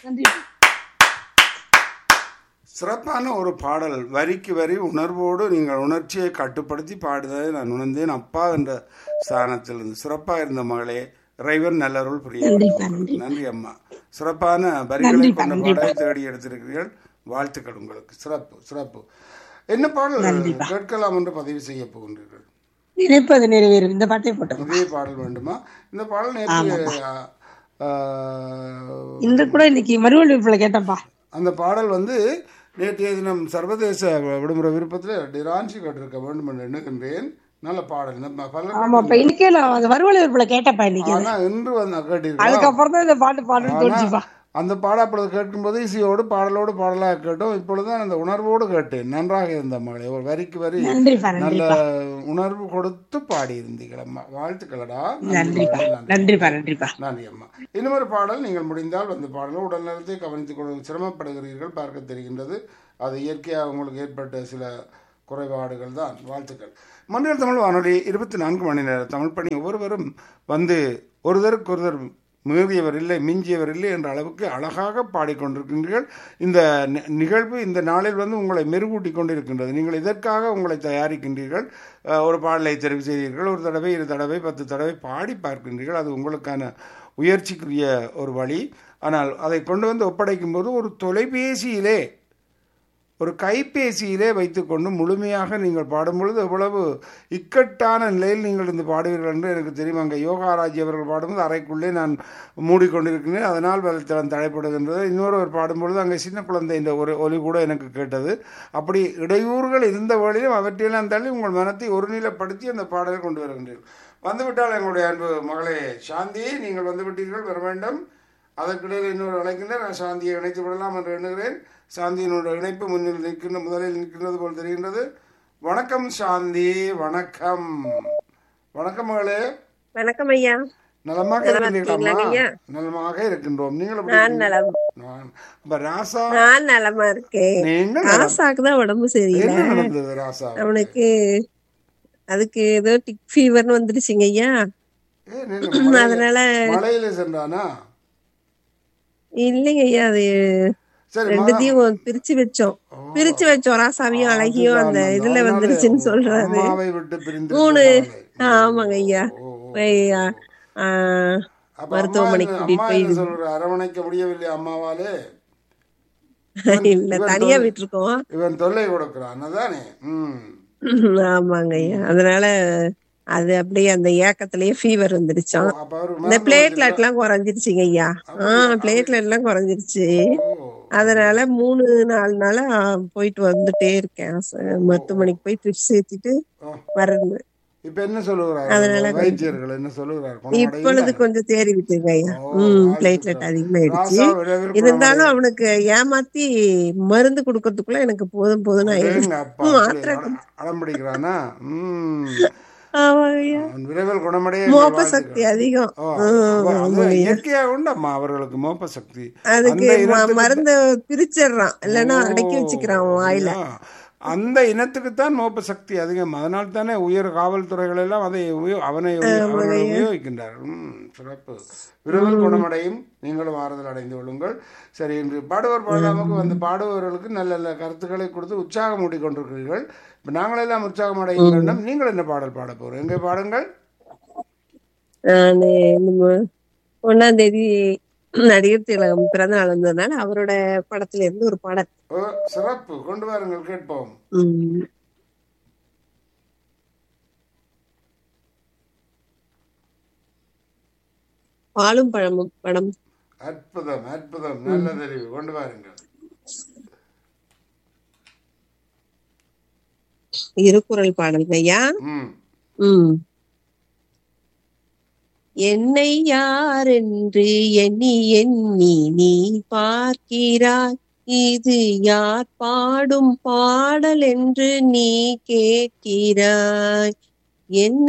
நன்றி சிறப்பான ஒரு பாடல் வரிக்கு வரி உணர்வோடு நீங்கள் உணர்ச்சியை கட்டுப்படுத்தி பாடுவதை நான் உணர்ந்தேன் அப்பா என்ற ஸ்தானத்திலிருந்து சிறப்பாக இருந்த மகளே இறைவன் நல்லருள் புரிய நன்றிப்பா, நன்றி. நன்றி அம்மா சிறப்பான வரிகளை நன்றிப்பா, கொண்ட நன்றிப்பா. பாடலை தேடி எடுத்திருக்கிறீர்கள் வாழ்த்துக்கள் உங்களுக்கு சிறப்பு சிறப்பு என்ன பாடல் கேட்கலாம் என்று பதிவு செய்ய போகின்றீர்கள் நினைப்பது நிறைவேறும் இந்த பாட்டை போட்டோம் இதே பாடல் வேண்டுமா இந்த பாடல் நேற்று ஆ, ஆ, இன்று கூட இன்னைக்கு மறுவழிப்புல கேட்டப்பா அந்த பாடல் வந்து நேற்றைய தினம் சர்வதேச விடுமுறை விருப்பத்தில் டிரான்சி கேட்டிருக்க வேண்டும் என்று எண்ணுகின்றேன் நல்ல பாடல் இந்த ம- பல ஆமாப்பா இன்னைக்கே நான் அந்த மறுவழிப்புல கேட்டப்பா இன்னைக்கு ஆனா இன்று வந்து கேட்டிருக்கேன் அதுக்கப்புறம் தான் இந்த பாட்டு பாடுன்னு தோணுச்சுப்பா அந்த பாட அப்பொழுது கேட்கும்போது இசையோடு பாடலோடு பாடலாக கேட்டோம் இப்பொழுதுதான் அந்த உணர்வோடு கேட்டேன் நன்றாக இருந்த மகளே ஒரு வரிக்கு வரி நன்றிப்பா நல்ல நன்றிப்பா உணர்வு கொடுத்து பாடி இருந்தீர்கள் அம்மா வாழ்த்துக்களடா நன்றிப்பா நன்றி. நன்றிப்பா நன்றிப்பா நன்றி அம்மா இன்னொரு பாடல் நீங்கள் முடிந்தால் வந்து பாடலும் உடல் நலத்தை கவனித்துக் கொள்ள சிரமப்படுகிறீர்கள் பார்க்க தெரிகின்றது அது இயற்கையாக உங்களுக்கு ஏற்பட்ட சில குறைபாடுகள் தான் வாழ்த்துக்கள் மண்டல் தமிழ் வானொலி இருபத்தி நான்கு மணி நேர தமிழ் பணி ஒவ்வொருவரும் வந்து ஒருதருக்கு ஒருவர் மீறியவர் இல்லை மிஞ்சியவர் இல்லை என்ற அளவுக்கு அழகாக பாடிக்கொண்டிருக்கின்றீர்கள் இந்த நி- நிகழ்வு இந்த நாளில் வந்து உங்களை மெருகூட்டி கொண்டிருக்கின்றது நீங்கள் இதற்காக உங்களை தயாரிக்கின்றீர்கள் அஹ், ஒரு பாடலை தெரிவு செய்தீர்கள் ஒரு தடவை இரு தடவை பத்து தடவை பாடி பார்க்கின்றீர்கள் அது உங்களுக்கான உயர்ச்சிக்குரிய ஒரு வழி ஆனால் அதை கொண்டு வந்து ஒப்படைக்கும் போது ஒரு தொலைபேசியிலே ஒரு கைபேசியிலே வைத்துக்கொண்டு முழுமையாக நீங்கள் பாடும் பொழுது எவ்வளவு இக்கட்டான நிலையில் நீங்கள் இருந்து பாடுவீர்கள் என்று எனக்கு தெரியும் அங்கே யோகாராஜி அவர்கள் பாடும்போது அறைக்குள்ளே நான் மூடிக்கொண்டிருக்கிறேன் அதனால் வலைத்தளம் தடைப்படுகின்றது இன்னொரு ஒரு பாடும்பொழுது அங்கே சின்ன குழந்தை இந்த ஒரு ஒலி கூட எனக்கு கேட்டது அப்படி இடையூறுகள் இருந்த வழியிலும் அவற்றையெல்லாம் தள்ளி உங்கள் மனத்தை ஒருநிலைப்படுத்தி அந்த பாடலை கொண்டு வருகின்றீர்கள் வந்துவிட்டால் எங்களுடைய அன்பு மகளே சாந்தி நீங்கள் வந்துவிட்டீர்கள் வர வேண்டும் அதற்கிடையில் இன்னொரு அழைக்கின்ற நான் சாந்தியை இணைத்து விடலாம் என்று எண்ணுகிறேன் சாந்தியினுடைய இணைப்பு முன்னில் நிற்கின்ற முதலில் நிற்கின்றது போல் தெரிகின்றது வணக்கம் சாந்தி வணக்கம் வணக்கம் மகளே வணக்கம் ஐயா நலமாக நலமா இருக்கின்றீர்களாம்மா இருக்கீங்களா ஐயா? நலமாக இருக்கின்றோம் நீங்கள் எப்படி நான் இருக்கீங்க? நலம் நான் அப்ப ராசா நான் நலமா இருக்கேன் நீங்கள் நலம். ராசாக்கு தான் உடம்பு சரியில்லை என்ன நடந்தது ராசா அவனுக்கு அதுக்கு ஏதோ டிக் ஃபீவர்னு வந்துருச்சுங்க ஐயா ஏ, நீங்க மலையில- அதனால மலையில சென்றானா இல்லைங்க ஐயா அது சரி மகா- ரெண்டுத்தையும் பிரிச்சு வச்சோம் பிரிச்சு வச்சோம் ராசாவையும் அழகியும் அந்த அதுதான் இதுல அதனால வந்துருச்சுன்னு சொல்றாரு அம்மாவை விட்டு பிரிந்து மூணு விட்டதாலே. ஆமாங்க ஐயா ஓ, ஓ. போய், ஆ, ஆ, அப்ப மருத்துவமனைக்கு அம்மா கூட்டிட்டு என்ன- போய் அம்மா என்ன சொல்ற அரவணைக்க முடியவில்லை அம்மாவாலே இல்ல தனியா விட்டுருக்கோம் இவன் தொல்லை கொடுக்கிறான் அதானே ம் ஆமாங்க ஐயா அதனால அது அப்படியே அந்த ஏக்கத்திலேயே ஃபீவர் வந்துருச்சாம் அப்ப அவரு இந்த மருந்து பிளேட்லெட் எல்லாம் குறைஞ்சிருச்சுங்க ஐயா ஆஹ் பிளேட்லெட் எல்லாம் குறைஞ்சிருச்சு ஓ, அதனால மூணு நாலு நாளா போயிட்டு வந்துட்டே இருக்கேன் ச- மருத்துவமனைக்கு போய் ட்ரிப்ஸ் ஏத்திட்டு ஓ. மருந்து இப்ப என்ன சொல்லுகிறார் அதனால வைத்தியர்கள் என்ன சொல்லுகிறார் இப்பொழுது கொஞ்சம் தேறி விட்டுங்க ஐயா ஓ, உம் வாழ்த்துக்கள். பிளேட்லெட் அதிகமாயிடுச்சு ராசா விரைவில் இருந்தாலும் அவனுக்கு ஏமாத்தி மருந்து கொடுக்கறதுக்குள்ள எனக்கு போதும் போதும்னு ஆயிடுச்சு குணமடைய- அப்பா, ம், அப்படி மாத்திரை அடம் அடம் பிடிக்கிறானா ம் ஆமாங்க ஐயா அவன் விரைவில் குணமடைய எங்கள் மோப்ப வாழ்த்துக்கள். சக்தி அதிகம் ஓ, உம், அது ஆமாங்க ஐயா. இயற்கையாக உண்டம்மா அவர்களுக்கு மோப்ப சக்தி அதுக்கு அந்த ம- இனத்துக்கு- மருந்த பிரிச்சிடுறான் இல்லைன்னா அடக்கி வச்சுக்கிறான் அவன் வாயில ஆ, அந்த இனத்துக்குத்தான் மோப்ப சக்தி அதிகம் அதனால் தானே உயர் காவல்துறைகள் எல்லாம் அதை உபயோ- அவனை உபயோ- அவர்கள் உபயோகிக்கின்றார்கள் ம், சிறப்பு விரைவில் குணமடையும் நீங்களும் ஆறுதல் அடைந்து கொள்ளுங்கள் சரி இன்று பாடுவர் பாடாமுக்கு வந்து பாடுபவர்களுக்கு நல்ல நல்ல கருத்துக்களை கொடுத்து உற்சாகம் ஊட்டிக் கொண்டிருக்கிறீர்கள் இப்போ நாங்களெல்லாம் உற்சாகம் அடைய வேண்டும் நீங்கள் என்ன பாடல் பாட போகிறோம் எங்கே பாடுங்கள் நானு நம்ம ஒன்னாம் தேதி நடிகர் திலகம் பிறந்த நாள் வந்ததுனால அவரோட படத்துல இருந்து ஒரு பாடல் ஓ சிறப்பு கொண்டு வாருங்கள் கேட்போம் உம் பாலும் பழமும் படம் அற்புதம் அற்புதம் நல்ல தெரிவு கொண்டு வாருங்கள் இருகுறள் பாடல் ஐயா ம் உம் என்னை யார் என்று எண்ணி எண்ணி நீ பார்க்கிறாய் இது யார் பாடும் பாடல் என்று நீ கேட்கிறாய் என்னை